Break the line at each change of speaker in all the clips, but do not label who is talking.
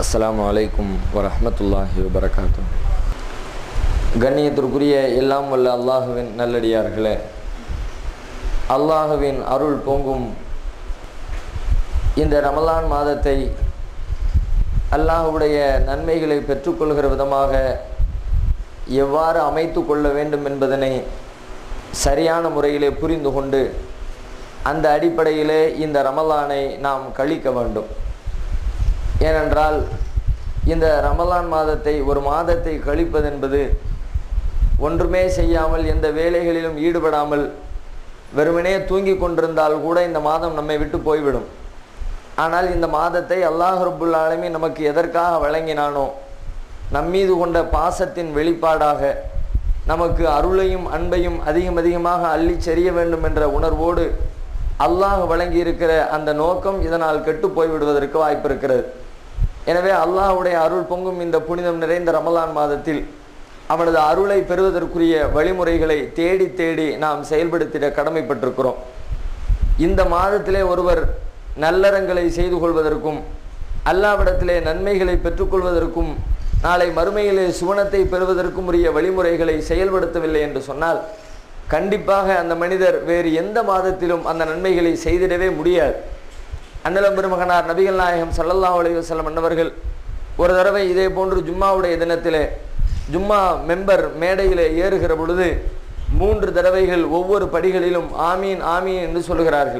அஸ்ஸலாமு அலைக்கும் வரஹ்மத்துல்லாஹி வபரகாத்து கண்ணியத்திற்குரிய எல்லாம் வல்ல அல்லாஹுவின் நல்லடியார்களே அல்லாஹுவின் அருள் பொங்கும் இந்த ரமலான் மாதத்தை அல்லாஹுடைய நன்மைகளை பெற்றுக்கொள்கிற விதமாக எவ்வாறு அமைத்து கொள்ள வேண்டும் என்பதனை சரியான முறையிலே புரிந்து கொண்டு அந்த அடிப்படையிலே இந்த ரமலானை நாம் கழிக்க வேண்டும் ஏனென்றால் இந்த ரமலான் மாதத்தை ஒரு மாதத்தை கழிப்பதென்பது ஒன்றுமே செய்யாமல் எந்த வேலைகளிலும் ஈடுபடாமல் வெறுமனே தூங்கி கொண்டிருந்தால் கூட இந்த மாதம் நம்மை விட்டு போய்விடும் ஆனால் இந்த மாதத்தை அல்லாஹ் ரபுல் ஆலமீ நமக்கு எதற்காக வழங்கினானோ நம்மீது கொண்ட பாசத்தின் வெளிப்பாடாக நமக்கு அருளையும் அன்பையும் அதிகம் அதிகமாக அள்ளி செறிய வேண்டும் என்ற உணர்வோடு அல்லாஹ் வழங்கி இருக்கிற அந்த நோக்கம் இதனால் கெட்டு போய்விடுவதற்கு வாய்ப்பு இருக்கிறது எனவே அல்லாஹுடைய அருள் பொங்கும் இந்த புனிதம் நிறைந்த ரமலான் மாதத்தில் அவனது அருளை பெறுவதற்குரிய வழிமுறைகளை தேடி தேடி நாம் செயல்படுத்திட கடமைப்பட்டிருக்கிறோம் இந்த மாதத்திலே ஒருவர் நல்லறங்களை செய்து கொள்வதற்கும் அல்லாவிடத்திலே நன்மைகளை பெற்றுக்கொள்வதற்கும் நாளை மறுமையிலே சுவனத்தை பெறுவதற்கும் உரிய வழிமுறைகளை செயல்படுத்தவில்லை என்று சொன்னால் கண்டிப்பாக அந்த மனிதர் வேறு எந்த மாதத்திலும் அந்த நன்மைகளை செய்திடவே முடியாது அண்ணலம் பெருமகனார் நபிகள் நாயகம் சல்லல்லாஹ் அலைஹி வஸல்லம் அன்னவர்கள் ஒரு தடவை இதே போன்று ஜும்மாவுடைய தினத்திலே ஜும்மா மெம்பர் மேடையிலே ஏறுகிற பொழுது மூன்று தடவைகள் ஒவ்வொரு படிகளிலும் ஆமீன் ஆமீன் என்று சொல்கிறார்கள்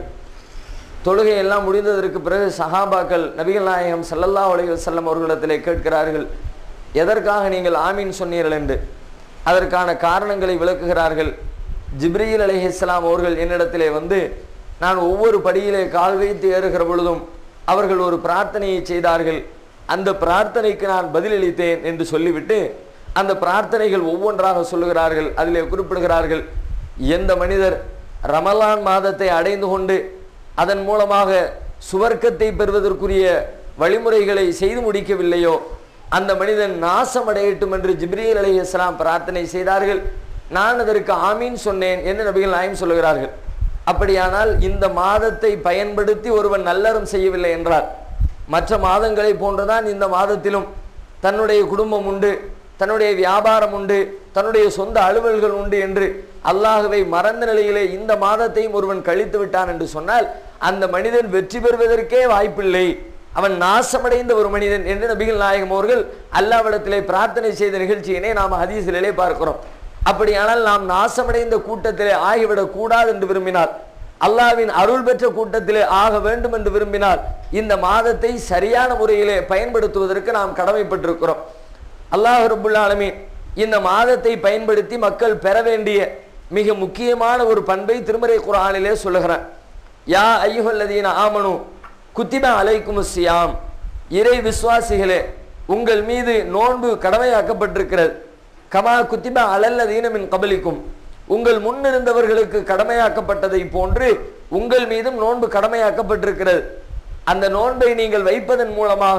தொழுகை எல்லாம் முடிந்ததற்கு பிறகு சஹாபாக்கள் நபிகள் நாயகம் சல்லல்லாஹ் அலைஹி வஸல்லம் அவர்களிடத்திலே கேட்கிறார்கள் எதற்காக நீங்கள் ஆமீன் சொன்னீர்கள் என்று அதற்கான காரணங்களை விளக்குகிறார்கள் ஜிப்ரீல் அலைஹிஸ்லாம் அவர்கள் என்னிடத்திலே வந்து நான் ஒவ்வொரு படியிலே கால் வைத்து ஏறுகிற பொழுதும் அவர்கள் ஒரு பிரார்த்தனையை செய்தார்கள் அந்த பிரார்த்தனைக்கு நான் பதிலளித்தேன் என்று சொல்லிவிட்டு அந்த பிரார்த்தனைகள் ஒவ்வொன்றாக சொல்லுகிறார்கள் அதிலே குறிப்பிடுகிறார்கள் எந்த மனிதர் ரமலான் மாதத்தை அடைந்து கொண்டு அதன் மூலமாக சுவர்க்கத்தை பெறுவதற்குரிய வழிமுறைகளை செய்து முடிக்கவில்லையோ அந்த மனிதன் நாசமடையட்டும் என்று ஜிப்ரீல் அலி இஸ்லாம் பிரார்த்தனை செய்தார்கள் நான் அதற்கு ஆமீன் சொன்னேன் என்று நபிகள் நாயம் சொல்லுகிறார்கள் அப்படியானால் இந்த மாதத்தை பயன்படுத்தி ஒருவன் நல்லறம் செய்யவில்லை என்றார் மற்ற மாதங்களை போன்றுதான் இந்த மாதத்திலும் தன்னுடைய குடும்பம் உண்டு தன்னுடைய வியாபாரம் உண்டு தன்னுடைய சொந்த அலுவல்கள் உண்டு என்று அல்லாஹுவை மறந்த நிலையிலே இந்த மாதத்தையும் ஒருவன் கழித்து விட்டான் என்று சொன்னால் அந்த மனிதன் வெற்றி பெறுவதற்கே வாய்ப்பில்லை அவன் நாசமடைந்த ஒரு மனிதன் என்று நபிகள் நாயகம் அவர்கள் அல்லாவிடத்திலே பிரார்த்தனை செய்த நிகழ்ச்சியினை நாம் ஹதீசிலே பார்க்கிறோம் அப்படியானால் நாம் நாசமடைந்த கூட்டத்திலே ஆகிவிடக் கூடாது என்று விரும்பினார் அல்லாவின் அருள் பெற்ற கூட்டத்திலே ஆக வேண்டும் என்று விரும்பினால் இந்த மாதத்தை சரியான முறையிலே பயன்படுத்துவதற்கு நாம் கடமைப்பட்டிருக்கிறோம் அல்லாஹ் ரபுல் ஆலமீன் இந்த மாதத்தை பயன்படுத்தி மக்கள் பெற வேண்டிய மிக முக்கியமான ஒரு பண்பை திருமறை குரானிலே சொல்லுகிறான் யா ஐயுகல்லதீன ஆமனு குத்திப அலைக்கும் சியாம் இறை விசுவாசிகளே உங்கள் மீது நோன்பு கடமையாக்கப்பட்டிருக்கிறது கமா குத்திப அலல்லதீனமின் கபலிக்கும் உங்கள் முன்னிருந்தவர்களுக்கு கடமையாக்கப்பட்டதை போன்று உங்கள் மீதும் நோன்பு கடமையாக்கப்பட்டிருக்கிறது அந்த நோன்பை நீங்கள் வைப்பதன் மூலமாக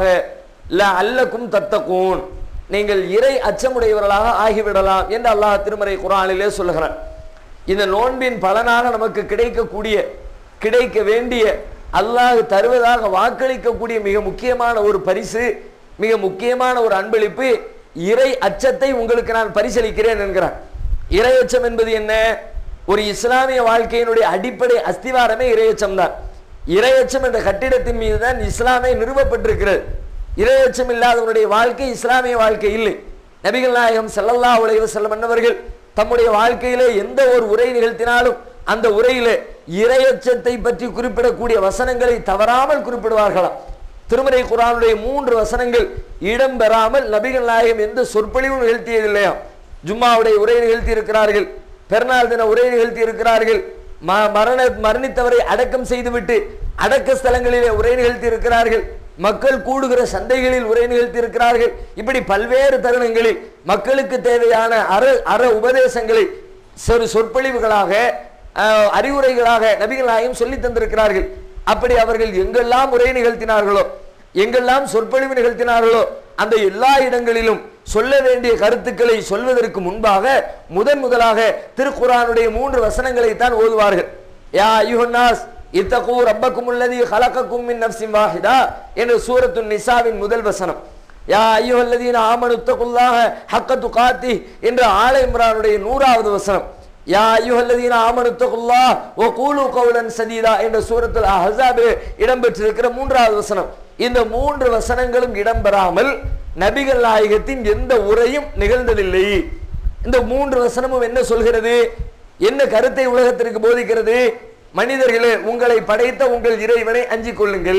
ல அல்லக்கும் தத்தக்கூன் நீங்கள் இறை அச்சமுடையவர்களாக ஆகிவிடலாம் என்று அல்லாஹ் திருமறை குரானிலே சொல்லுகிறான் இந்த நோன்பின் பலனாக நமக்கு கிடைக்கக்கூடிய கிடைக்க வேண்டிய அல்லாஹ் தருவதாக வாக்களிக்கக்கூடிய மிக முக்கியமான ஒரு பரிசு மிக முக்கியமான ஒரு அன்பளிப்பு இறை அச்சத்தை உங்களுக்கு நான் பரிசளிக்கிறேன் என்கிறான் இறை அச்சம் என்பது என்ன ஒரு இஸ்லாமிய வாழ்க்கையினுடைய அடிப்படை அஸ்திவாரமே இரையச்சம் தான் இரையச்சம் என்ற கட்டிடத்தின் மீது தான் இஸ்லாமே நிறுவப்பட்டிருக்கிறது இரையச்சம் இல்லாதவனுடைய வாழ்க்கை இஸ்லாமிய வாழ்க்கை இல்லை நபிகள் நாயகம் செல்லல்லா உலக செல்லம் என்னவர்கள் தம்முடைய வாழ்க்கையிலே எந்த ஒரு உரை நிகழ்த்தினாலும் அந்த உரையிலே இரையச்சத்தை பற்றி குறிப்பிடக்கூடிய வசனங்களை தவறாமல் குறிப்பிடுவார்களாம் திருமறை குரானுடைய மூன்று வசனங்கள் இடம்பெறாமல் நபிகள் நாயகம் எந்த சொற்பொழிவும் நிகழ்த்தியதில்லையா ஜும்மாவுடைய உரை நிகழ்த்தி இருக்கிறார்கள் பெருநாள் தின உரை நிகழ்த்தி இருக்கிறார்கள் மரண மரணித்தவரை அடக்கம் செய்துவிட்டு அடக்க ஸ்தலங்களிலே உரை நிகழ்த்தி இருக்கிறார்கள் மக்கள் கூடுகிற சந்தைகளில் உரை நிகழ்த்தி இருக்கிறார்கள் இப்படி பல்வேறு தருணங்களில் மக்களுக்கு தேவையான அற அற உபதேசங்களை சொற் சொற்பொழிவுகளாக அறிவுரைகளாக நபிகள் நாயகம் சொல்லி தந்திருக்கிறார்கள் அப்படி அவர்கள் எங்கெல்லாம் உரை நிகழ்த்தினார்களோ எங்கெல்லாம் சொற்பொழிவு நிகழ்த்தினார்களோ அந்த எல்லா இடங்களிலும் சொல்ல வேண்டிய கருத்துக்களை சொல்வதற்கு முன்பாக முதன் முதலாக திருக்குறானுடைய மூன்று வசனங்களை தான் ஓதுவார்கள் யா யுஹன்னாஸ் இத்தகூ ரப்பக்கும் உள்ளதி ஹலக்கக்கும் மின் நப்சின் வாஹிதா என்று சூரத்து நிசாவின் முதல் வசனம் யா ஐயோல்லதீன ஆமனுத்தகுல்லாக ஹக்கத்து காத்தி என்ற ஆலை இம்ரானுடைய நூறாவது வசனம் யா ஐயுஹல்லதீன ஆமனுத்தகுல்லா ஓ கூலு கவுலன் சதீதா என்ற சூரத்தில் அஹஸாபில் இடம்பெற்றிருக்கிற மூன்றாவது வசனம் இந்த மூன்று வசனங்களும் இடம்பெறாமல் நபிகள் நாயகத்தின் எந்த உரையும் நிகழ்ந்ததில்லை இந்த மூன்று வசனமும் என்ன சொல்கிறது என்ன கருத்தை உலகத்திற்கு போதிக்கிறது மனிதர்களே உங்களை படைத்த உங்கள் இறைவனை அஞ்சிக் கொள்ளுங்கள்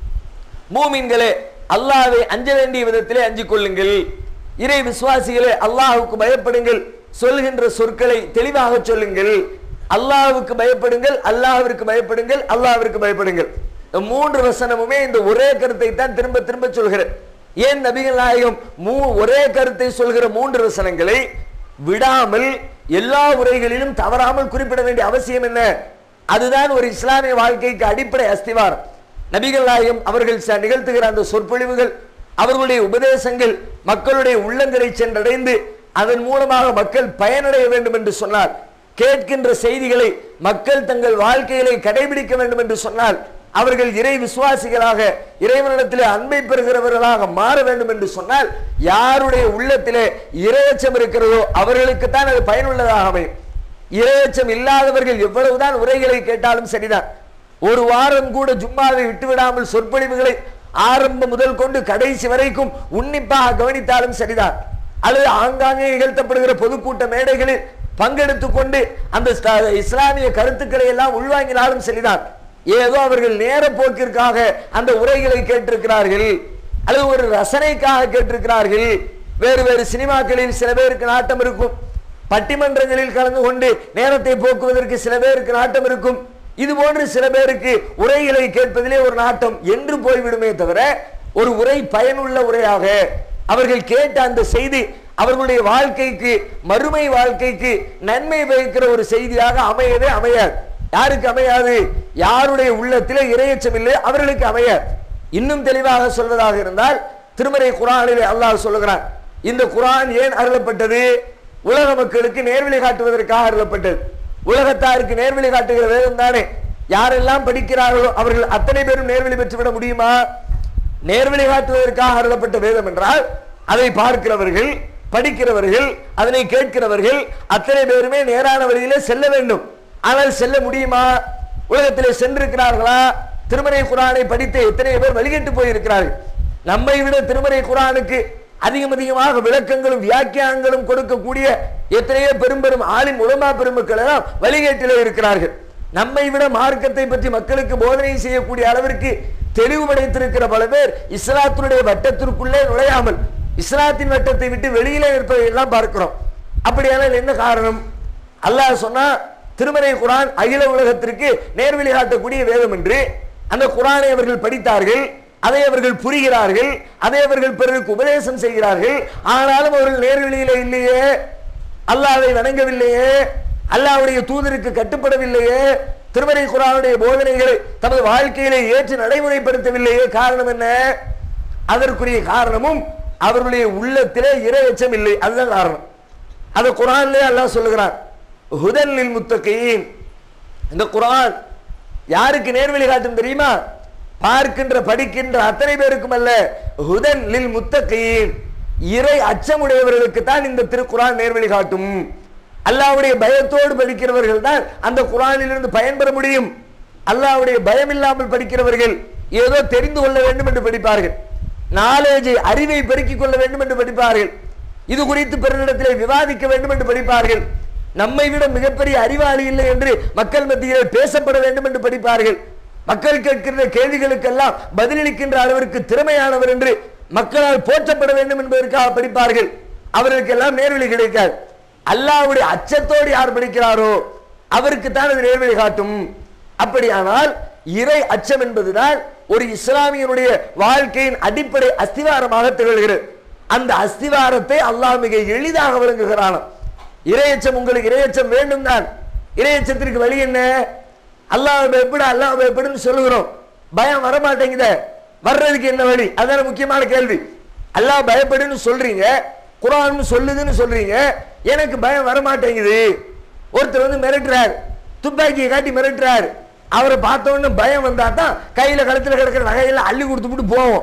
மூமின்களே அல்லாஹ்வை அஞ்ச வேண்டிய விதத்திலே அஞ்சிக் கொள்ளுங்கள் இறை விசுவாசிகளே அல்லாஹ்வுக்கு பயப்படுங்கள் சொல்கின்ற சொற்களை தெளிவாக சொல்லுங்கள் அல்லாஹ்வுக்கு பயப்படுங்கள் அல்லாஹ்விற்கு பயப்படுங்கள் அல்லாஹ்விற்கு பயப்படுங்கள் இந்த மூன்று வசனமுமே இந்த ஒரே கருத்தை தான் திரும்ப திரும்ப சொல்கிறது ஏன் நபிகள் நாயகம் மூ ஒரே கருத்தை சொல்கிற மூன்று வசனங்களை விடாமல் எல்லா உரைகளிலும் தவறாமல் குறிப்பிட வேண்டிய அவசியம் என்ன அதுதான் ஒரு இஸ்லாமிய வாழ்க்கைக்கு அடிப்படை அஸ்திவாரம் நபிகள் நாயகம் அவர்கள் ச- நிகழ்த்துகிற அந்த சொற்பொழிவுகள் அவர்களுடைய உபதேசங்கள் மக்களுடைய உள்ளங்களை சென்றடைந்து அதன் மூலமாக மக்கள் பயனடைய வேண்டும் என்று சொன்னார் கேட்கின்ற செய்திகளை மக்கள் தங்கள் வாழ்க்கைகளை கடைபிடிக்க வேண்டும் என்று சொன்னால் அவர்கள் இறை விசுவாசிகளாக இறைவனிடத்திலே அன்பை பெறுகிறவர்களாக மாற வேண்டும் என்று சொன்னால் யாருடைய உள்ளத்திலே இரையச்சம் இருக்கிறதோ அவர்களுக்குத்தான் அது பயனுள்ளதாக அமையும் இரையச்சம் இல்லாதவர்கள் எவ்வளவுதான் உரைகளை கேட்டாலும் சரிதான் ஒரு வாரம் கூட ஜும்மாவை விட்டுவிடாமல் சொற்பொழிவுகளை ஆரம்பம் முதல் கொண்டு கடைசி வரைக்கும் உன்னிப்பாக கவனித்தாலும் சரிதான் அல்லது ஆங்காங்கே நிகழ்த்தப்படுகிற பொதுக்கூட்ட மேடைகளில் பங்கெடுத்துக் கொண்டு அந்த ஸ்ட- இஸ்லாமிய கருத்துக்களை எல்லாம் உள்வாங்கினாலும் சரிதான் ஏதோ அவர்கள் நேர போக்கிற்காக அந்த உரைகளை கேட்டிருக்கிறார்கள் அல்லது ஒரு ரசனைக்காக கேட்டிருக்கிறார்கள் வேறு வேறு சினிமாக்களில் சில பேருக்கு நாட்டம் இருக்கும் பட்டிமன்றங்களில் கலந்து கொண்டு நேரத்தை போக்குவதற்கு சில பேருக்கு நாட்டம் இருக்கும் இது போன்று சில பேருக்கு உரைகளை கேட்பதிலே ஒரு நாட்டம் என்று போய்விடுமே தவிர ஒரு உரை பயனுள்ள உரையாக அவர்கள் கேட்ட அந்த செய்தி அவர்களுடைய வாழ்க்கைக்கு மறுமை வாழ்க்கைக்கு நன்மை பயக்கிற ஒரு செய்தியாக அமையவே அமையாது யாருக்கு அமையாது யாருடைய உள்ளத்திலே இரையச்சம் இல்லை அவர்களுக்கு அமையாது இன்னும் தெளிவாக சொல்வதாக இருந்தால் திருமறை குரானிலே அல்லாஹ் சொல்லுகிறான் இந்த குரான் ஏன் அருளப்பட்டது உலக மக்களுக்கு நேர்வழி காட்டுவதற்காக அருளப்பட்டது உலகத்தாருக்கு நேர்வழி காட்டுகிற வேதம் தானே யாரெல்லாம் படிக்கிறார்களோ அவர்கள் அத்தனை பேரும் நேர்வழி பெற்றுவிட முடியுமா நேர்வழி காட்டுவதற்காக அருளப்பட்ட வேதம் என்றால் அதை பார்க்கிறவர்கள் படிக்கிறவர்கள் அதனை கேட்கிறவர்கள் அத்தனை பேருமே நேரான வழியிலே செல்ல வேண்டும் ஆனால் செல்ல முடியுமா உலகத்திலே சென்றிருக்கிறார்களா திருமறை குரானை படித்த எத்தனை பேர் வழிகட்டு போயிருக்கிறார்கள் நம்மை விட திருமறை குரானுக்கு அதிகம் அதிகமாக விளக்கங்களும் வியாக்கியானங்களும் கொடுக்கக்கூடிய எத்தனையோ பெரும் பெரும் ஆளின் உலமா பெருமக்கள் எல்லாம் வழிகேட்டிலே இருக்கிறார்கள் நம்மை விட மார்க்கத்தை பற்றி மக்களுக்கு போதனை செய்யக்கூடிய அளவிற்கு தெளிவுபடைத்திருக்கிற பல பேர் இஸ்லாத்தினுடைய வட்டத்திற்குள்ளே நுழையாமல் இஸ்லாத்தின் வட்டத்தை விட்டு வெளியிலே இருப்பதை எல்லாம் பார்க்கிறோம் அப்படியானால் என்ன காரணம் அல்லாஹ் சொன்னா திருமறை குரான் அகில உலகத்திற்கு நேர்வழி காட்டக்கூடிய வேதம் என்று அந்த குரானை அவர்கள் படித்தார்கள் அதை அவர்கள் புரிகிறார்கள் அதை அவர்கள் பிறருக்கு உபதேசம் செய்கிறார்கள் ஆனாலும் அவர்கள் நேர்வழியிலே இல்லையே அல்லாஹ்வை வணங்கவில்லையே அல்லாஹ்வுடைய தூதருக்கு கட்டுப்படவில்லையே திருமறை குரானுடைய போதனைகளை தமது வாழ்க்கையிலே ஏற்று நடைமுறைப்படுத்தவில்லையே காரணம் என்ன அதற்குரிய காரணமும் அவர்களுடைய உள்ளத்திலே இரையச்சம் இல்லை அதுதான் காரணம் அதை குரான்லயே அல்லாஹ் சொல்லுகிறான் ஹுதல்லில் முத்தகீன் இந்த குரான் யாருக்கு நேர்வழி காட்டும் தெரியுமா பார்க்கின்ற படிக்கின்ற அத்தனை பேருக்கும் அல்ல ஹுதன் லில் முத்தகீன் இறை அச்சமுடையவர்களுக்கு தான் இந்த திருக்குரான் நேர்வழி காட்டும் அல்லாஹ்வுடைய பயத்தோடு படிக்கிறவர்கள் தான் அந்த குரானிலிருந்து பயன்பெற முடியும் அல்லாஹ்வுடைய பயம் இல்லாமல் படிக்கிறவர்கள் ஏதோ தெரிந்து கொள்ள வேண்டும் என்று படிப்பார்கள் நாலேஜை அறிவை பெருக்கிக் கொள்ள வேண்டும் என்று படிப்பார்கள் இது குறித்து பிறரிடத்திலே விவாதிக்க வேண்டும் என்று படிப்பார்கள் நம்மை விட மிகப்பெரிய அறிவாளி இல்லை என்று மக்கள் மத்தியிலே பேசப்பட வேண்டும் என்று படிப்பார்கள் மக்கள் கேட்கின்ற கேள்விகளுக்கெல்லாம் பதிலளிக்கின்ற அளவிற்கு திறமையானவர் என்று மக்களால் போற்றப்பட வேண்டும் என்பதற்காக படிப்பார்கள் அவர்களுக்கெல்லாம் நேர்வழி கிடைக்காது அல்லாஹ்வுடைய அச்சத்தோடு யார் படிக்கிறாரோ அவருக்கு தான் அது நேர்வழி காட்டும் அப்படியானால் இறை அச்சம் என்பதுதான் ஒரு இஸ்லாமியனுடைய வாழ்க்கையின் அடிப்படை அஸ்திவாரமாக திகழ்கிறது அந்த அஸ்திவாரத்தை அல்லாஹ் மிக எளிதாக விளங்குகிறான் இரையச்சம் உங்களுக்கு இரையச்சம் வேண்டும் தான் இரையச்சத்திற்கு வழி என்ன அல்லாஹ் பயப்படு அல்லாஹ் பயப்படுன்னு சொல்லுகிறோம் பயம் வர மாட்டேங்குதே வர்றதுக்கு என்ன வழி அதான முக்கியமான கேள்வி அல்லாஹ் பயப்படுன்னு சொல்றீங்க குரான் சொல்லுதுன்னு சொல்றீங்க எனக்கு பயம் வர மாட்டேங்குது ஒருத்தர் வந்து மிரட்டுறார் துப்பாக்கியை காட்டி மிரட்டுறார் அவரை பார்த்த உடனே பயம் வந்தா தான் கையில கழுத்துல கிடக்கிற நகையெல்லாம் அள்ளி கொடுத்துட்டு போவோம்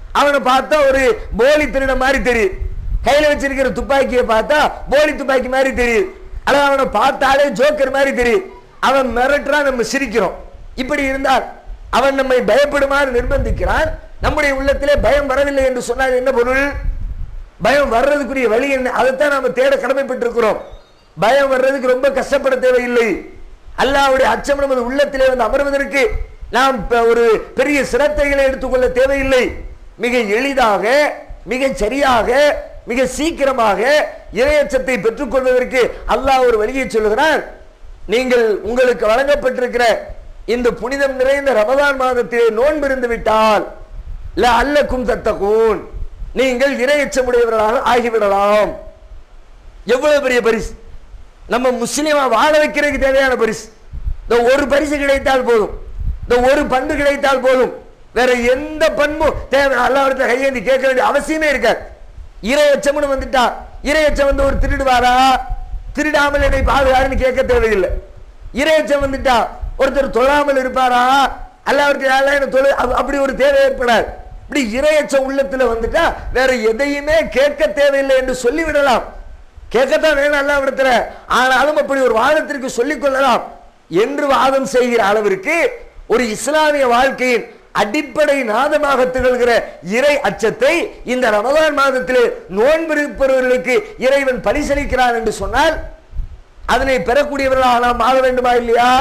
அவனை பார்த்தா ஒரு போலி திருட மாதிரி தெரியுது கையில வச்சிருக்கிற துப்பாக்கியை பார்த்தா போலி துப்பாக்கி மாதிரி தெரியுது அல்லது அவனை பார்த்தாலே ஜோக்கர் மாதிரி தெரியுது அவன் மிரட்டுறான் நம்ம சிரிக்கிறோம் இப்படி இருந்தால் அவன் நம்மை பயப்படுமாறு நிர்பந்திக்கிறான் நம்முடைய உள்ளத்திலே பயம் வரவில்லை என்று சொன்னால் என்ன பொருள் பயம் வர்றதுக்குரிய வழி என்ன அதைத்தான் நாம தேட கடமைப்பட்டிருக்கிறோம் பயம் வர்றதுக்கு ரொம்ப கஷ்டப்பட தேவையில்லை அல்லாஹ்வுடைய அச்சம் நமது உள்ளத்திலே வந்து அமர்வதற்கு நாம் ப- ஒரு பெரிய சிரத்தைகளை எடுத்துக்கொள்ள தேவையில்லை மிக எளிதாக மிக சரியாக மிக சீக்கிரமாக இரையச்சத்தை பெற்றுக்கொள்வதற்கு அல்லாஹ் ஒரு வழியை சொல்லுகிறான் நீங்கள் உங்களுக்கு வழங்கப்பட்டிருக்கிற இந்த புனிதம் நிறைந்த ரமதான் மாதத்திலே நோன்பு இருந்து விட்டால் அல்லக்கும் தத்தகூன் நீங்கள் இரையச்சமுடையவர்களாக ஆகிவிடலாம் எவ்வளவு பெரிய பரிசு நம்ம முஸ்லீமா வாழ வைக்கிறதுக்கு தேவையான பரிசு இந்த ஒரு பரிசு கிடைத்தால் போதும் இந்த ஒரு பண்பு கிடைத்தால் போதும் வேற எந்த பண்பும் தேவை அல்லாவிடத்துல கையேந்தி கேட்க வேண்டிய அவசியமே இருக்காது இரையச்சம்னு வந்துட்டா இரையச்சம் வந்து ஒரு திருடுவாரா திருடாமல் என்னை பாதுகாருன்னு கேட்க தேவையில்லை இரையச்சம் வந்துட்டா ஒருத்தர் தொழாமல் இருப்பாரா அல்லாவிடத்துல என்ன தொழு அப்ப- அப்படி ஒரு தேவை ஏற்படாது இப்படி இரையச்சம் உள்ளத்துல வந்துட்டா வேற எதையுமே கேட்க தேவையில்லை என்று சொல்லிவிடலாம் கேட்கத்தான் வேணும் அல்லாவிடத்துல ஆனாலும் அப்படி ஒரு வாதத்திற்கு சொல்லிக் கொள்ளலாம் என்று வாதம் செய்கிற அளவிற்கு ஒரு இஸ்லாமிய வாழ்க்கையின் அடிப்படை நாதமாக திகழ்கிற இறை அச்சத்தை இந்த ரமதான் மாதத்திலே நோன்பிருப்பவர்களுக்கு இறைவன் பரிசளிக்கிறான் என்று சொன்னால் அதனை பெறக்கூடியவர்களாக நாம் ஆக வேண்டுமா இல்லையா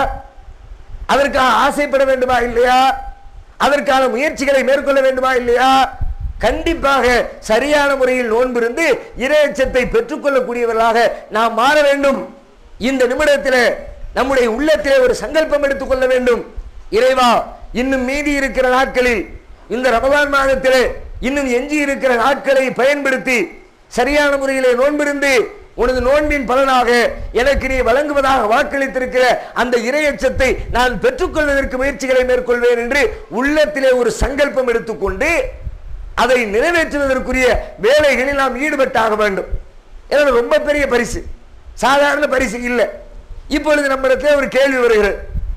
அதற்காக ஆசைப்பட வேண்டுமா இல்லையா அதற்கான முயற்சிகளை மேற்கொள்ள வேண்டுமா இல்லையா கண்டிப்பாக சரியான முறையில் நோன்பிருந்து இரையச்சத்தை பெற்றுக்கொள்ளக்கூடியவர்களாக நாம் மாற வேண்டும் இந்த நிமிடத்தில் நம்முடைய உள்ளத்திலே ஒரு சங்கல்பம் எடுத்துக்கொள்ள வேண்டும் இறைவா இன்னும் மீதி இருக்கிற நாட்களில் இந்த ரமதான் மாதத்திலே இன்னும் எஞ்சி இருக்கிற நாட்களை பயன்படுத்தி சரியான முறையிலே நோன்பிருந்து உனது நோன்பின் பலனாக எனக்கு நீ வழங்குவதாக வாக்களித்திருக்கிற அந்த இரையச்சத்தை நான் பெற்றுக்கொள்வதற்கு முயற்சிகளை மேற்கொள்வேன் என்று உள்ளத்திலே ஒரு சங்கல்பம் எடுத்துக்கொண்டு அதை நிறைவேற்றுவதற்குரிய வேலைகளில் நாம் ஈடுபட்டாக வேண்டும் ஏன்னா ரொம்ப பெரிய பரிசு சாதாரண பரிசு இல்லை இப்பொழுது நம்மிடத்தில் ஒரு கேள்வி வருகிறது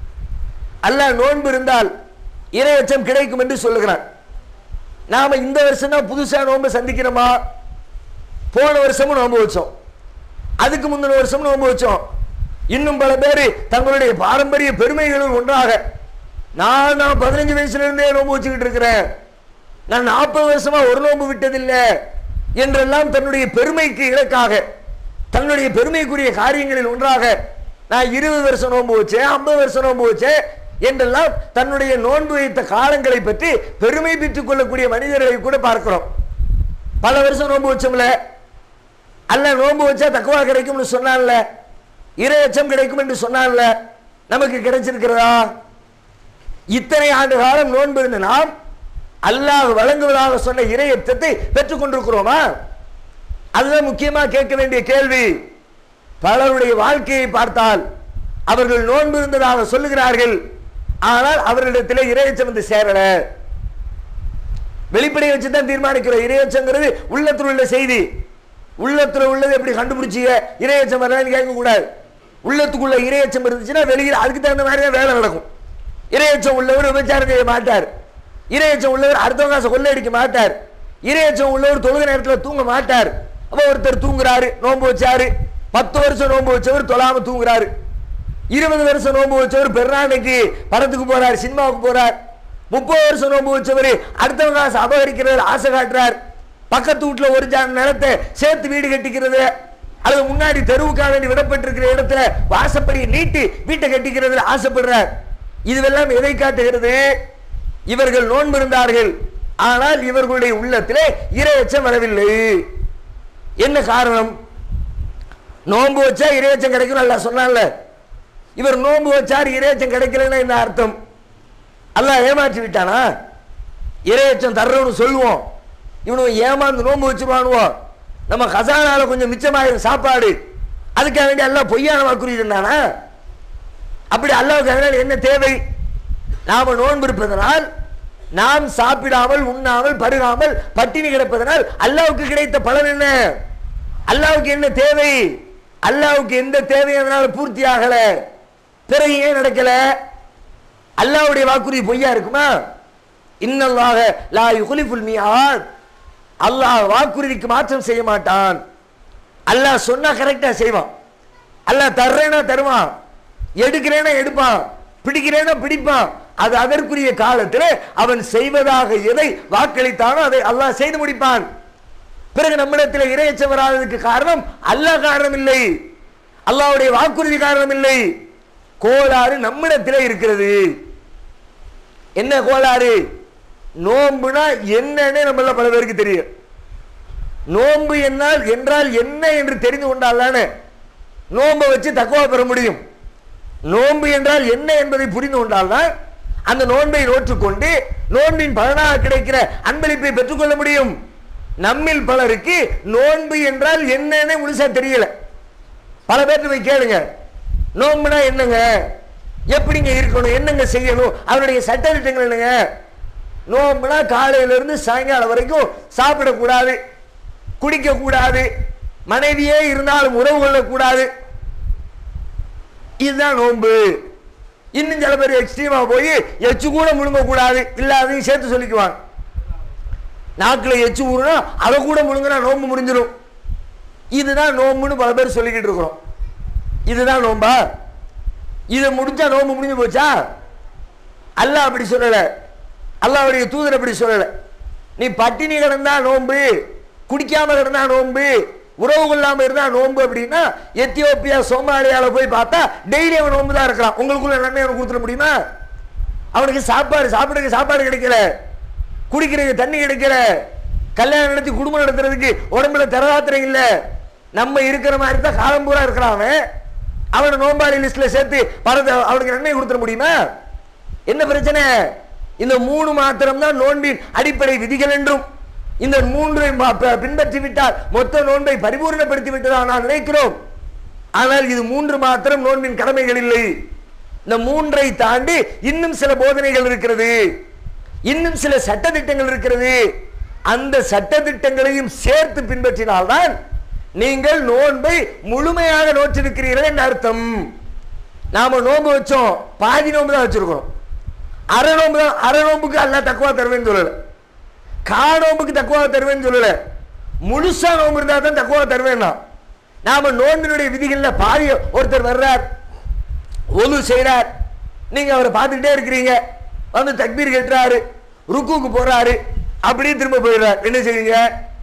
அல்லாஹ் நோன்பு இருந்தால் இரையச்சம் கிடைக்கும் என்று சொல்லுகிறான் நாம இந்த வருஷம் தான் புதுசா நோன்பு சந்திக்கிறோமா போன வருஷமும் நோன்பு வச்சோம் அதுக்கு முந்தின வருஷம் நோன்பு வச்சோம் இன்னும் பல பேர் தங்களுடைய பாரம்பரிய பெருமைகளில் ஒன்றாக நான் நான் பதினஞ்சு வயசுல இருந்தே நோன்பு வச்சுக்கிட்டு இருக்கிறேன் நான் நாற்பது வருஷமா ஒரு நோன்பு விட்டதில்லை என்றெல்லாம் தன்னுடைய பெருமைக்கு இலக்காக தன்னுடைய பெருமைக்குரிய காரியங்களில் ஒன்றாக நான் இருபது வருஷம் நோன்பு வச்சேன் ஐம்பது வருஷம் நோன்பு வச்சேன் என்றெல்லாம் தன்னுடைய நோன்பு வைத்த காலங்களை பற்றி பெருமை பெற்றுக் கொள்ளக்கூடிய மனிதர்களை கூட பார்க்கிறோம் பல வருஷம் நோன்பு வச்சோம்ல அல்ல நோன்பு வச்சா தக்குவா கிடைக்கும்னு சொன்னான்ல இரையச்சம் கிடைக்கும் என்று சொன்னான்ல நமக்கு கிடைச்சிருக்கிறதா இத்தனை ஆண்டு காலம் நோன்பு இருந்த நாம் அல்லாஹ் வழங்குவதாக சொன்ன இரையச்சத்தை பெற்றுக் கொண்டிருக்கிறோமா அதுதான் முக்கியமா கேட்க வேண்டிய கேள்வி பலருடைய வாழ்க்கையை பார்த்தால் அவர்கள் நோன்பு இருந்ததாக சொல்லுகிறார்கள் ஆனால் அவர்களிடத்தில் இரையச்சம் வந்து சேரல வெளிப்படையை வச்சு தான் தீர்மானிக்கிறோம் இரையச்சங்கிறது உள்ளத்தில் உள்ள செய்தி உள்ளத்துல உள்ளது எப்படி கண்டுபிடிச்சீங்க இரையச்சம் வரலன்னு கேட்க கூடாது உள்ளத்துக்குள்ள இரையச்சம் இருந்துச்சுன்னா வெளியில் அதுக்கு தகுந்த மாதிரி தான் வேலை நடக்கும் இரையச்சம் உள்ளவர் விபச்சாரம் செய்ய மாட்டார் இரையச்சம் உள்ளவர் அடுத்தவங்க காசை கொள்ளையடிக்க மாட்டார் இரையச்சம் உள்ளவர் தொழுக நேரத்தில் தூங்க மாட்டார் அப்போ ஒருத்தர் தூங்குறாரு நோன்பு வச்சாரு பத்து வருஷம் நோன்பு வச்சவர் தொழாம தூங்குறாரு இருபது வருஷம் நோன்பு வச்சவர் பெருநாளைக்கு படத்துக்கு போறார் சினிமாவுக்கு போறார் முப்பது வருஷம் நோன்பு வச்சவர் அடுத்தவங்க காசு அபகரிக்கிறது ஆசை காட்டுறார் பக்கத்து வீட்டுல ஒரு ஜான் நிலத்தை சேர்த்து வீடு கட்டிக்கிறது அல்லது முன்னாடி தெருவுக்காக வேண்டி விடப்பட்டிருக்கிற இடத்துல வாசப்படியை நீட்டி வீட்டை கட்டிக்கிறதுல ஆசைப்படுறார் இதுவெல்லாம் எதை காட்டுகிறது இவர்கள் நோன்பு இருந்தார்கள் ஆனால் இவர்களுடைய உள்ளத்திலே இரையச்சம் வரவில்லை என்ன காரணம் நோன்பு வச்சா இரையச்சம் கிடைக்கும் நல்லா சொன்னான்ல இவர் நோன்பு வச்சார் இரையச்சம் கிடைக்கலன்னா என்ன அர்த்தம் அல்லாஹ் ஏமாற்றி விட்டானா இரையச்சம் தர்றவனு சொல்லுவோம் இவனு ஏமாந்து நோன்பு வச்சுருவானுவோம் நம்ம கசானால கொஞ்சம் மிச்சமாயிரும் சாப்பாடு அதுக்காக வேண்டி எல்லாம் பொய்யான வாக்குறுதி இருந்தானா அப்படி அல்லாவுக்கு அதனால் என்ன தேவை நாம நோன்பு இருப்பதனால் நாம் சாப்பிடாமல் உண்ணாமல் பருகாமல் பட்டினி கிடப்பதனால் அல்லாவுக்கு கிடைத்த பலன் என்ன அல்லாவுக்கு என்ன தேவை அல்லாவுக்கு எந்த தேவை அதனால பூர்த்தி ஆகல பிறகு ஏன் நடக்கல அல்லாவுடைய வாக்குறுதி பொய்யா இருக்குமா
இன்னல்லாக லா யுகுலிஃபுல் மியாத் அல்லாஹ் வாக்குறுதிக்கு மாற்றம் செய்ய மாட்டான் அல்லாஹ் சொன்னா கரெக்டா செய்வான் அல்லாஹ் தர்றேனா தருவான் எடுக்கிறேனா எடுப்பான் பிடிக்கிறேனா பிடிப்பான் அது அதற்குரிய காலத்தில் அவன் செய்வதாக எதை வாக்களித்தானோ அதை அல்லாஹ் செய்து முடிப்பான் பிறகு நம்மிடத்தில் இரையச்சம் வராததுக்கு காரணம் அல்லாஹ் காரணம் இல்லை அல்லாஹ்வுடைய வாக்குறுதி காரணம் இல்லை கோளாறு நம்மிடத்தில் இருக்கிறது என்ன கோளாறு நோன்புனா என்னன்னு நம்மள பல பேருக்கு தெரியும் நோன்பு என்னால் என்றால் என்ன என்று தெரிந்து கொண்டால் தானே நோன்பை வச்சு தக்குவா பெற முடியும் நோன்பு என்றால் என்ன என்பதை புரிந்து கொண்டால்தான் அந்த நோன்பை நோற்றுக்கொண்டு நோன்பின் பலனாக கிடைக்கிற அன்பளிப்பை பெற்றுக்கொள்ள முடியும் நம்மில் பலருக்கு நோன்பு என்றால் என்னன்னு முழுசா தெரியல பல பேர்ட்ட போய் கேளுங்க நோன்புனா என்னங்க எப்படிங்க இருக்கணும் என்னங்க செய்யணும் அவருடைய சட்டத்திட்டங்கள் என்னங்க நோன்புனா காலையில இருந்து சாயங்காலம் வரைக்கும் சாப்பிடக்கூடாது குடிக்க கூடாது மனைவியே இருந்தாலும் உறவு கொள்ளக்கூடாது இதுதான் நோன்பு இன்னும் சில பேர் எக்ஸ்ட்ரீமா போய் எச்சு கூட முழுங்க கூடாது இல்லாதையும் சேர்த்து சொல்லிக்குவாங்க நாக்கில் எச்சு ஊறுனா அதை கூட முழுங்கினா நோன்பு முடிஞ்சிடும் இதுதான் நோம்புன்னு பல பேர் சொல்லிக்கிட்டு இருக்கிறோம் இதுதான் நோம்பா இதை முடிஞ்சா நோம்பு முடிஞ்சு போச்சா அல்லாஹ் அப்படி சொல்லல அல்லாஹ்வுடைய தூதர் அப்படி சொல்லல நீ பட்டினி கிடந்தா நோன்பு குடிக்காம கிடந்தா நோன்பு உறவு கொள்ளாம இருந்தா நோன்பு அப்படின்னா எத்தியோப்பியா சோமாலியால போய் பார்த்தா டெய்லி அவன் நோன்பு தான் இருக்கிறான் உங்களுக்குள்ள நன்மை அவனுக்கு கொடுத்துட முடியுமா அவனுக்கு சாப்பாடு சாப்பிடுறதுக்கு சாப்பாடு கிடைக்கல குடிக்கிறதுக்கு தண்ணி கிடைக்கல கல்யாணம் நடத்தி குடும்பம் நடத்துறதுக்கு உடம்புல தரதாத்திரம் இல்ல நம்ம இருக்கிற மாதிரி தான் காலம் பூரா இருக்கிறான் அவன் அவனை நோம்பாளி லிஸ்ட்ல சேர்த்து பணத்தை அவனுக்கு நன்மை கொடுத்துட முடியுமா என்ன பிரச்சனை இந்த மூணு மாத்திரம் தான் நோன்பின் அடிப்படை விதிகள் என்றும் இந்த மூன்றை ம- ப- பின்பற்றி விட்டால் மொத்த நோன்பை பரிபூர்ணப்படுத்தி விட்டதா நான் நினைக்கிறோம் ஆனால் இது மூன்று மாத்திரம் நோன்பின் கடமைகள் இல்லை இந்த மூன்றை தாண்டி இன்னும் சில போதனைகள் இருக்கிறது இன்னும் சில சட்டதிட்டங்கள் இருக்கிறது அந்த சட்டதிட்டங்களையும் சேர்த்து பின்பற்றினால்தான் நீங்கள் நோன்பை முழுமையாக நோற்றிருக்கிறீர்கள் என்று அர்த்தம் நாம நோன்பு வச்சோம் பாதி நோன்பு தான் வச்சிருக்கிறோம் அரை நோன்பு தான் அரை நோன்புக்கு அல்ல தக்குவா தருவேன்னு சொல்லல கா நோன்புக்கு தக்குவா தருவேன்னு சொல்லல முழுசா நோன்பு இருந்தா தான் தக்குவா தருவேன் நான் நாம நோன்பினுடைய விதிகள்ல பாதி ஒருத்தர் வர்றார் ஒலு செய்றார் நீங்க அவரை பார்த்துக்கிட்டே இருக்கிறீங்க வந்து தக்பீர் கட்டுறாரு ருக்குக்கு போறாரு அப்படியே திரும்ப போயிடுறார் என்ன செய்வீங்க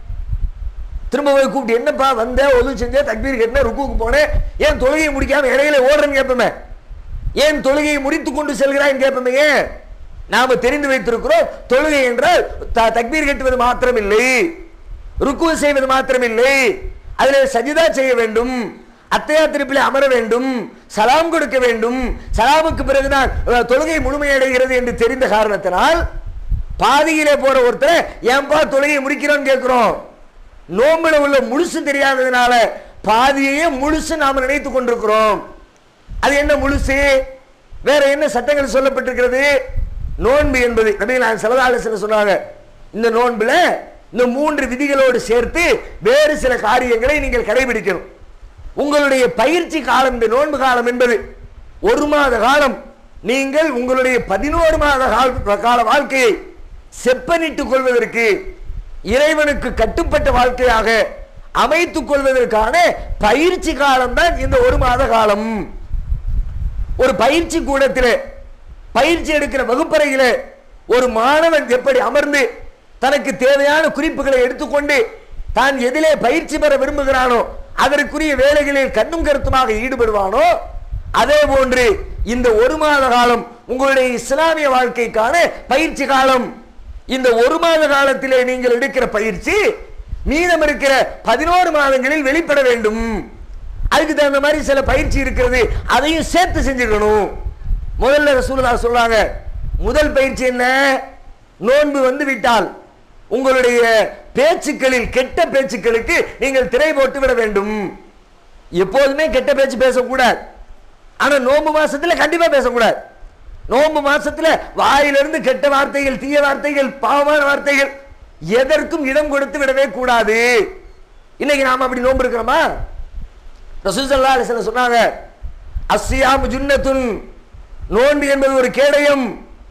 திரும்ப போய் கூப்பிட்டு என்னப்பா வந்த ஒலு செஞ்ச தக்பீர் கட்டின ருக்குக்கு போனேன் ஏன் தொழுகையை முடிக்காம இடையில ஓடுறேன்னு கேட்போமே ஏன் தொழுகையை முடித்து கொண்டு செல்கிறாய்ன்னு கேட்போமே ஏன் நாம தெரிந்து வைத்திருக்கிறோம் தொழுகை என்றால் த- தக்பீர் கட்டுவது மாத்திரமில்லை ருக்கு செய்வது மாத்திரமில்லை அதில் சஜிதா செய்ய வேண்டும் அத்தையா திருப்பிலே அமர வேண்டும் சலாம் கொடுக்க வேண்டும் சலாமுக்கு பிறகுதான் அஹ், தொழுகை முழுமையடைகிறது என்று தெரிந்த காரணத்தினால் பாதியிலே போற ஒருத்தரை ஏன்பா தொழுகையை முடிக்கிறோம்னு கேட்கிறோம் நோம்புல உள்ள முழுசு தெரியாததுனால பாதியையே முழுசு நாம நினைத்துக் கொண்டிருக்கிறோம் அது என்ன முழுசு வேற என்ன சட்டங்கள் சொல்லப்பட்டிருக்கிறது நோன்பு என்பது நபிகள் நான் செலவாலோசனை சொன்னாங்க இந்த நோன்புல இந்த மூன்று விதிகளோடு சேர்த்து வேறு சில காரியங்களை நீங்கள் கடைபிடிக்கணும் உங்களுடைய பயிற்சி காலம் இந்த நோன்பு காலம் என்பது ஒரு மாத காலம் நீங்கள் உங்களுடைய பதினோரு மாத கால- கால வாழ்க்கையை செப்பனிட்டுக் கொள்வதற்கு இறைவனுக்கு கட்டுப்பட்ட வாழ்க்கையாக அமைத்துக் கொள்வதற்கான பயிற்சி காலம்தான் இந்த ஒரு மாத காலம் ஒரு பயிற்சி கூடத்தில் பயிற்சி எடுக்கிற வகுப்பறையில ஒரு மாணவன் எப்படி அமர்ந்து தனக்கு தேவையான குறிப்புகளை எடுத்துக்கொண்டு தான் எதிலே பயிற்சி பெற விரும்புகிறானோ அதற்குரிய வேலைகளில் கண்ணும் கருத்துமாக ஈடுபடுவானோ அதே போன்று இந்த ஒரு மாத காலம் உங்களுடைய இஸ்லாமிய வாழ்க்கைக்கான பயிற்சி காலம் இந்த ஒரு மாத காலத்திலே நீங்கள் எடுக்கிற பயிற்சி மீதம் இருக்கிற பதினோரு மாதங்களில் வெளிப்பட வேண்டும் அதுக்கு தகுந்த மாதிரி சில பயிற்சி இருக்கிறது அதையும் சேர்த்து செஞ்சுக்கணும் முதல்ல ரசூலுல்லாஹ் சொல்றாங்க முதல் பயிற்சி என்ன நோன்பு வந்து விட்டால் உங்களுடைய பேச்சுக்களில் கெட்ட பேச்சுக்களுக்கு நீங்கள் திரை போட்டு விட வேண்டும் எப்போதுமே கெட்ட பேச்சு பேசக்கூடாது ஆனா நோன்பு மாசத்துல கண்டிப்பா பேசக்கூடாது நோன்பு மாசத்துல வாயிலிருந்து கெட்ட வார்த்தைகள் தீய வார்த்தைகள் பாவமான வார்த்தைகள் எதற்கும் இடம் கொடுத்து விடவே கூடாது இன்னைக்கு நாம அப்படி நோன்பு இருக்கிறோமா ரசூல் ஸல்லல்லாஹு அலைஹி வஸல்லம் சொன்னாங்க அஸ்ஸியாமு ஜுன்னத்துன் நோன்பு என்பது ஒரு கேடயம்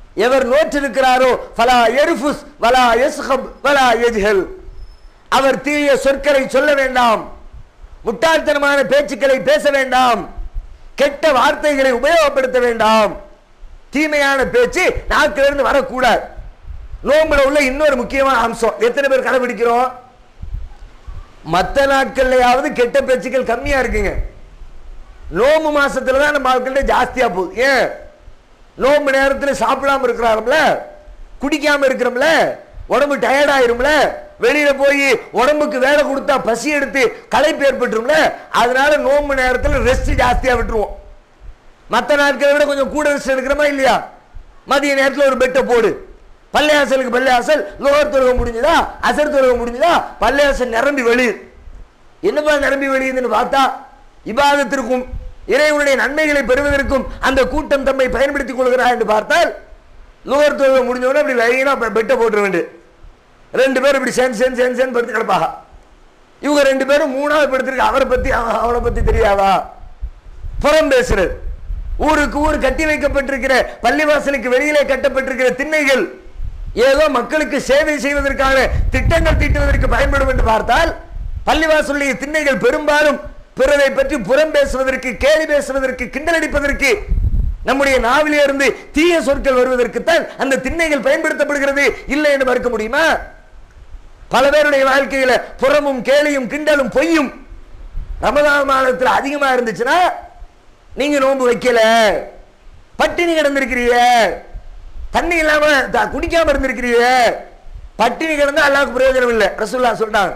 எவர் நோற்றிருக்கிறாரோ ஃபலா எருஃபுஸ் வலா எஸ்ஹப் வலா எஜ்ஹல் அவர் தீய சொற்களை சொல்ல வேண்டாம் முட்டாள்தனமான பேச்சுக்களை பேச வேண்டாம் கெட்ட வார்த்தைகளை உபயோகப்படுத்த வேண்டாம் தீமையான பேச்சு நாக்கிலிருந்து வரக்கூடாது நோம்புல உள்ள இன்னொரு முக்கியமான அம்சம் எத்தனை பேர் கடைபிடிக்கிறோம் மற்ற நாட்கள்லயாவது கெட்ட பேச்சுக்கள் கம்மியா இருக்குங்க நோம்பு மாசத்துல தான் நம்ம ஆட்கள்ட்ட ஜாஸ்தியா போகுது ஏன் நோம்பு நேரத்துல சாப்பிடாம இருக்கிறாருல குடிக்காம இருக்கிறோம்ல உடம்பு டயர்ட் ஆயிரும்ல வெளியில போய் உடம்புக்கு வேலை கொடுத்தா பசி எடுத்து களைப்பு ஏற்பட்டுரும்ல அதனால நோம்பு நேரத்துல ரெஸ்ட் ஜாஸ்தியா விட்டுருவோம் மற்ற நாட்களை விட கொஞ்சம் கூட ரெஸ்ட் எடுக்கிறோமா இல்லையா மதிய நேரத்தில் ஒரு பெட்டை போடு பள்ளியாசலுக்கு பள்ளியாசல் லோகர் தொழுகம் முடிஞ்சுதா அசர் தொழுகம் முடிஞ்சுதா பள்ளியாசல் நிரம்பி வெளியுது என்னப்பா நிரம்பி வெளியுதுன்னு பார்த்தா இபாதத்திற்கும் இறைவனுடைய நன்மைகளை பெறுவதற்கும் அந்த கூட்டம் தம்மை பயன்படுத்திக் கொள்கிறார் என்று பார்த்தால் லோகர் தொழுகம் முடிஞ்சவொடனே அப்படி லைனா பெட்டை போட்டுற வேண்டிய ரெண்டு பேரும் இப்படி சேர்ந்து சேர்ந்து சேர்ந்து சேர்ந்து படுத்து கிடப்பாக இவங்க ரெண்டு பேரும் மூணாவது படுத்திருக்கு அவரை பத்தி அவ- அவனை பத்தி தெரியாதா புறம் பேசுறது ஊருக்கு ஊர் கட்டி வைக்கப்பட்டிருக்கிற பள்ளிவாசலுக்கு வெளியிலே கட்டப்பட்டிருக்கிற திண்ணைகள் ஏதோ மக்களுக்கு சேவை செய்வதற்கான திட்டங்கள் தீட்டுவதற்கு பயன்படும் என்று பார்த்தால் பள்ளிவாசலுடைய திண்ணைகள் பெரும்பாலும் பிறரை பற்றி புறம் பேசுவதற்கு கேலி பேசுவதற்கு கிண்டல் அடிப்பதற்கு நம்முடைய நாவிலே இருந்து தீய சொற்கள் வருவதற்குத்தான் அந்த திண்ணைகள் பயன்படுத்தப்படுகிறது இல்லை என்று மறுக்க முடியுமா பல பேருடைய வாழ்க்கையில புறமும் கேலியும் கிண்டலும் பொய்யும் ரமதான் மாதத்தில் அதிகமா இருந்துச்சுன்னா நீங்க நோன்பு வைக்கல பட்டினி கிடந்திருக்கிறீங்க தண்ணி இல்லாம த- குடிக்காம இருந்திருக்கிறீங்க பட்டினி கிடந்தா அல்லாவுக்கு பிரயோஜனம் இல்லை ரசூல்லா சொல்றாங்க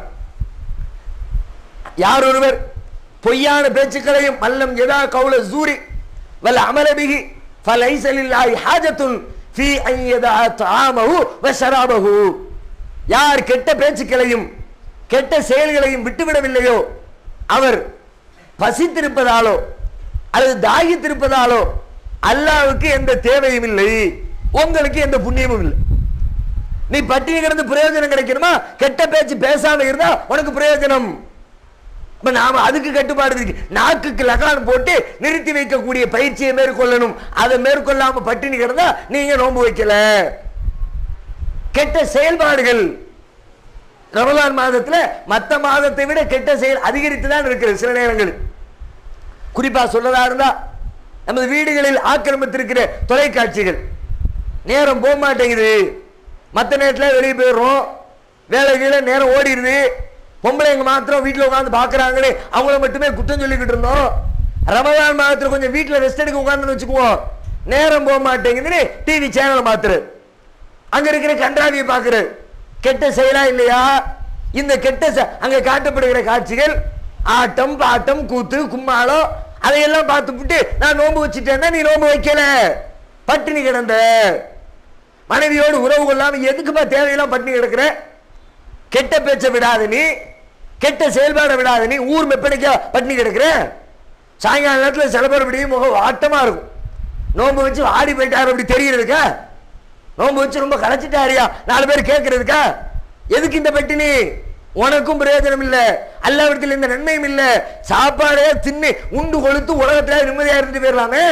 யார் ஒருவர் பொய்யான பேச்சுக்களையும் மல்லம் எதா கவுல ஜூரி வல்ல அமலபிகி ஃபலைசலில்லாஹி ஹாஜத்துன் ஃபீ அன் யதா தஆமஹு வ ஷராபஹு யார் கெட்ட பேச்சுக்களையும் கெட்ட செயல்களையும் விட்டுவிடவில்லையோ அவர் பசித்திருப்பதாலோ அல்லது தாகித்திருப்பதாலோ அல்லாவுக்கு எந்த தேவையும் இல்லை உங்களுக்கு எந்த புண்ணியமும் இல்லை நீ பட்டினி கிடந்து பிரயோஜனம் கிடைக்கணுமா கெட்ட பேச்சு பேசாம இருந்தா உனக்கு பிரயோஜனம் இப்ப நாம அதுக்கு கட்டுப்பாடு இருக்கு நாக்குக்கு லகான் போட்டு நிறுத்தி வைக்கக்கூடிய பயிற்சியை மேற்கொள்ளணும் அதை மேற்கொள்ளாம பட்டினி கிடந்தா நீங்க நோன்பு வைக்கல கெட்ட செயல்பாடுகள் ரமலான் மாதத்துல மத்த மாதத்தை விட கெட்ட செயல் அதிகரித்து தான் இருக்கிறது சில நேரங்களில் குறிப்பா சொல்லதா இருந்தா நமது வீடுகளில் ஆக்கிரமித்திருக்கிற தொலைக்காட்சிகள் நேரம் போக மாட்டேங்குது மற்ற நேரத்தில் வெளியே போயிடுறோம் வேலை கீழே நேரம் ஓடிடுது பொம்பளைங்க மாத்திரம் வீட்டில் உட்காந்து பார்க்குறாங்களே அவங்கள மட்டுமே குத்தம் சொல்லிக்கிட்டு இருந்தோம் ரமலான் மாதத்தில் கொஞ்சம் வீட்டில் ரெஸ்ட் எடுக்க உட்காந்துன்னு வச்சுக்குவோம் நேரம் போக மாட்டேங்குதுன்னு டிவி சேனலை மாத்துறது அங்க இருக்கிற கன்றாவியை பார்க்கிறது கெட்ட செயலா இல்லையா இந்த கெட்ட செ- அங்க காட்டப்படுகிற காட்சிகள் ஆட்டம் பாட்டம் கூத்து கும்மாளம் அதையெல்லாம் பார்த்துப்புட்டு நான் நோன்பு வச்சுட்டேன்னா நீ நோன்பு வைக்கல பட்டினி கிடந்த மனைவியோடு உறவு கொள்ளாம எதுக்குப்பா தேவையெல்லாம் பட்டினி கிடக்குற கெட்ட பேச்சை விடாத நீ கெட்ட செயல்பாடை விடாத நீ ஊர் மெப்படிக்கா பட்டினி கிடக்குற சாயங்கால நேரத்தில் சில பேர் இப்படி முகம் ஆட்டமா இருக்கும் நோன்பு வச்சு ஆடி போயிட்டாரு அப்படி தெரியறதுக்கா நோன்பு வச்சு ரொம்ப களைச்சிட்டாரியா நாலு பேர் கேட்கறதுக்கா எதுக்கு இந்த பட்டினி உனக்கும் பிரயோஜனம் இல்ல அல்லாவிடத்தில் இந்த நன்மையும் இல்ல சாப்பாடே தின்னு உண்டு கொழுத்து உலகத்துல நிம்மதியா இருந்து போயிடலாமே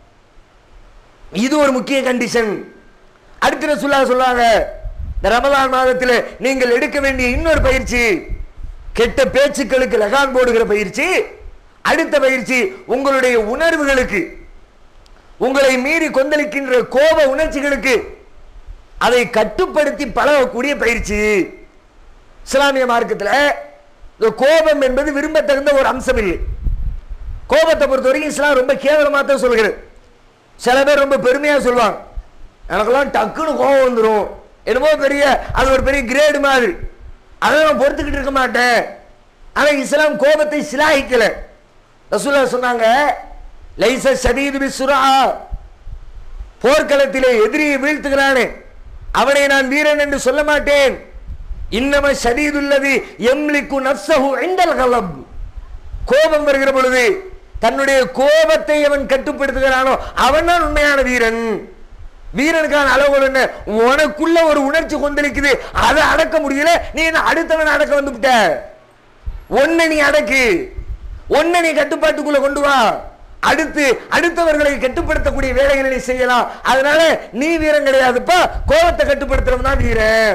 இது ஒரு முக்கிய கண்டிஷன் அடுத்த ரசூல்லா சொல்லுவாங்க இந்த ரமலான் மாதத்தில் நீங்கள் எடுக்க வேண்டிய இன்னொரு பயிற்சி கெட்ட பேச்சுக்களுக்கு லகான் போடுகிற பயிற்சி அடுத்த பயிற்சி உங்களுடைய உணர்வுகளுக்கு உங்களை மீறி கொந்தளிக்கின்ற கோப உணர்ச்சிகளுக்கு அதை கட்டுப்படுத்தி பழகக்கூடிய பயிற்சி இஸ்லாமிய மார்க்கத்தில் இந்த கோபம் என்பது விரும்பத்தகுந்த ஒரு அம்சம் இல்லை கோபத்தை பொறுத்த வரைக்கும் இஸ்லாம் ரொம்ப கேவலமாக தான் சொல்கிறது சில பேர் ரொம்ப பெருமையா சொல்லுவாங்க எனக்கெல்லாம் டக்குன்னு கோபம் வந்துடும் என்னமோ பெரிய அது ஒரு பெரிய கிரேடு மாதிரி அதை நான் பொறுத்துக்கிட்டு இருக்க மாட்டேன் ஆனா இஸ்லாம் கோபத்தை சிலாகிக்கல ரசூலா சொன்னாங்க லைச ஷதீது பிஸ்ஸுரா போர்க்களத்திலே எதிரியை வீழ்த்துகிறானே அவனை நான் வீரன் என்று சொல்ல மாட்டேன் இன்னம ஷதீதுல்லதி எம்லிக்கு நப்சஹு இண்டல் கலப் கோபம் வருகிற பொழுது தன்னுடைய கோபத்தை அவன் கட்டுப்படுத்துகிறானோ அவன் தான் உண்மையான வீரன் வீரனுக்கான அளவுகள் என்ன உனக்குள்ள ஒரு உணர்ச்சி கொந்தளிக்குது அதை அடக்க முடியல நீ என்ன அடுத்தவன் அடக்க வந்து விட்ட ஒன்ன நீ அடக்கு ஒன்ன நீ கட்டுப்பாட்டுக்குள்ள கொண்டு வா அடுத்து அடுத்தவர்களை கட்டுப்படுத்தக்கூடிய வேலைகளை நீ செய்யலாம் அதனால நீ வீரன் கிடையாதுப்பா கோபத்தை கட்டுப்படுத்துறவன் தான் வீரன்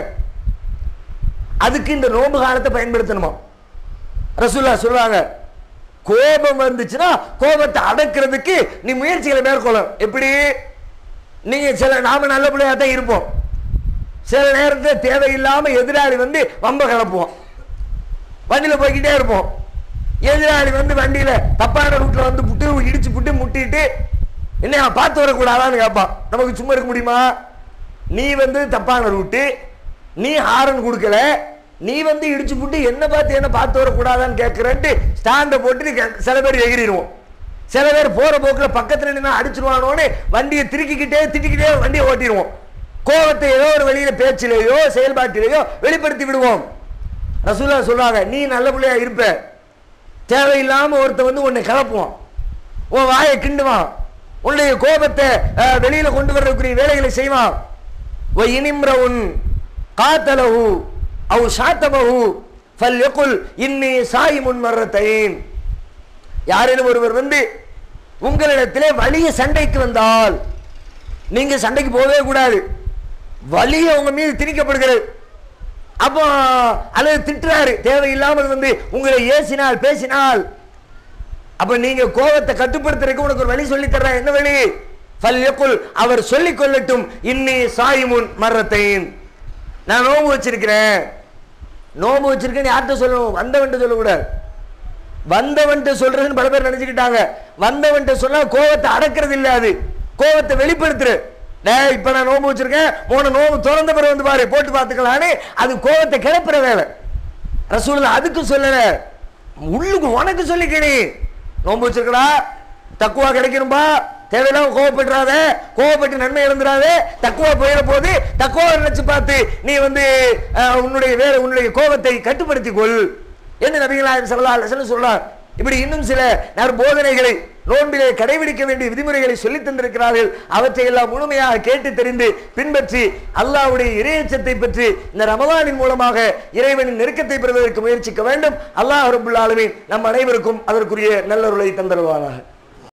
அதுக்கு இந்த நோன்பு காலத்தை பயன்படுத்தணுமா ரசூல்லா சொல்றாங்க கோபம் வந்துச்சுன்னா கோபத்தை அடக்கிறதுக்கு நீ முயற்சிகளை மேற்கொள்ளும் எப்படி நீங்க சில நாம நல்ல பிள்ளையா தான் இருப்போம் சில நேரத்தில் தேவையில்லாம எதிராளி வந்து வம்ப கிளப்புவோம் வண்டியில போய்கிட்டே இருப்போம் எதிராளி வந்து வண்டியில தப்பான ரூட்ல வந்து புட்டு இடிச்சு புட்டு முட்டிட்டு என்ன பார்த்து வரக்கூடாதான்னு கேட்பான் நமக்கு சும்மா இருக்க முடியுமா நீ வந்து தப்பான ரூட்டு நீ ஹாரன் கொடுக்கல நீ வந்து இடிச்சு புட்டு என்ன பார்த்து என்ன பார்த்து வரக்கூடாதான்னு கேட்கறன்ட்டு ஸ்டாண்டை போட்டு கே- சில பேர் எகிரிடுவோம் சில பேர் போற போக்குல பக்கத்துல நின்று அடிச்சிருவானோன்னு வண்டியை திருக்கிக்கிட்டே திட்டிக்கிட்டே வண்டியை ஓட்டிடுவோம் கோபத்தை ஏதோ ஒரு வழியில பேச்சிலேயோ செயல்பாட்டிலேயோ வெளிப்படுத்தி விடுவோம் ரசூல்லா சொல்றாங்க நீ நல்ல பிள்ளையா இருப்ப தேவையில்லாம ஒருத்தன் வந்து உன்னை கிளப்புவான் உன் வாயை கிண்டுவான் உன்னுடைய கோபத்தை அஹ், வெளியில கொண்டு வரக்கூடிய வேலைகளை செய்வான் ஒ இனிம்ரவுன் காத்தலஹு அவ் சாத்தமஹு ஃபல்யகுல் இன்னி சாயிமுன் மர்ரத்தைன் யாரேனும் ஒருவர் வந்து உங்களிடத்திலே வலிய சண்டைக்கு வந்தால் நீங்க சண்டைக்கு போகவே கூடாது வலிய உங்க மீது திணிக்கப்படுகிறது அப்போ அல்லது திட்டுறாரு தேவையில்லாமல் வந்து உங்களை ஏசினால் பேசினால் அப்ப நீங்க கோபத்தை கட்டுப்படுத்துறதுக்கு உனக்கு ஒரு வழி சொல்லி தர்றேன் என்ன வழி ஃபல்யகுல் அவர் சொல்லிக் கொள்ளட்டும் இன்னி சாயிமுன் மர்ரத்தைன் நான் நோம்பு வச்சிருக்கிறேன் நோம்பு வச்சிருக்கேன்னு யார்கிட்ட சொல்லணும் வந்தவன்ட்டு சொல்லக்கூடாது வந்தவன்ட்டு சொல்றதுன்னு பல பேர் நினைச்சுக்கிட்டாங்க வந்தவன்ட்டு சொன்னா கோவத்தை அடக்கிறது இல்ல அது கோவத்தை வெளிப்படுத்துற டேய் இப்ப நான் நோம்பு வச்சிருக்கேன் போன நோம்பு திறந்த பிறகு வந்து பாரு போட்டு பார்த்துக்கலான்னு அது கோவத்தை கிளப்புற வேலை ரசூலுல்லா அதுக்கு சொல்லல உள்ளுக்கு உனக்கு சொல்லிக்கணி நோம்பு வச்சிருக்கடா தக்குவா கிடைக்கணும்பா தேவையில்லாம கோவப்படுறாத கோவப்பட்டு நன்மை இழந்துடாத தக்குவா போயிட போது தக்குவா நினைச்சு பார்த்து நீ வந்து அஹ், உன்னுடைய வேற உன்னுடைய கோபத்தை கட்டுப்படுத்திக் கொள் என்று நபிகளாயம் சல்லா சொல்றார் இப்படி இன்னும் சில நற்போதனைகளை நோன்பிலே கடைபிடிக்க வேண்டிய விதிமுறைகளை சொல்லித் தந்திருக்கிறார்கள் அவற்றை எல்லாம் முழுமையாக கேட்டு தெரிந்து பின்பற்றி அல்லாஹ்வுடைய இறையச்சத்தை பற்றி இந்த ரமலானின் மூலமாக இறைவனின் நெருக்கத்தை பெறுவதற்கு முயற்சிக்க வேண்டும் அல்லாஹ் ரபுல் ஆலமீன் நம் அனைவருக்கும் அதற்குரிய நல்லருளை தந்தருவானாக